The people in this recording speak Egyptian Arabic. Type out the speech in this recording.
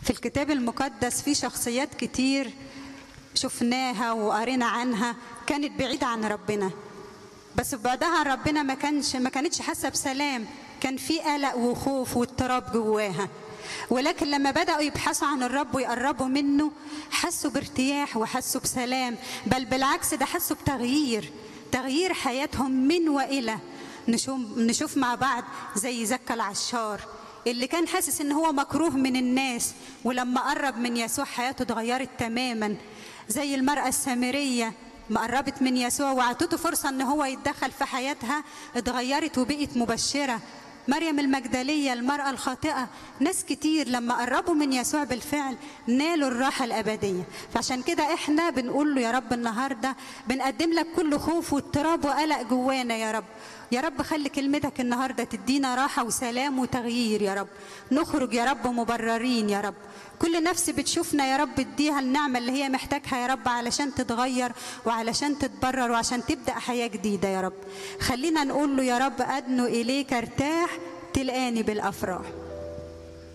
في الكتاب المقدس في شخصيات كتير شفناها وقرينا عنها كانت بعيدة عن ربنا بس بعدها عن ربنا ما كانش ما كانتش حاسة بسلام كان في قلق وخوف واضطراب جواها ولكن لما بدأوا يبحثوا عن الرب ويقربوا منه حسوا بارتياح وحسوا بسلام بل بالعكس ده حسوا بتغيير تغيير حياتهم من وإلى نشوف, نشوف مع بعض زي زكا العشار اللي كان حاسس ان هو مكروه من الناس ولما قرب من يسوع حياته اتغيرت تماما زي المرأة السامرية ما قربت من يسوع وعطته فرصة ان هو يتدخل في حياتها اتغيرت وبقت مبشرة مريم المجدلية المرأة الخاطئة ناس كتير لما قربوا من يسوع بالفعل نالوا الراحة الأبدية فعشان كده احنا بنقول له يا رب النهاردة بنقدم لك كل خوف واضطراب وقلق جوانا يا رب يا رب خلي كلمتك النهاردة تدينا راحة وسلام وتغيير يا رب نخرج يا رب مبررين يا رب كل نفس بتشوفنا يا رب اديها النعمة اللي هي محتاجها يا رب علشان تتغير وعلشان تتبرر وعشان تبدأ حياة جديدة يا رب خلينا نقول له يا رب أدنو إليك ارتاح تلقاني بالأفراح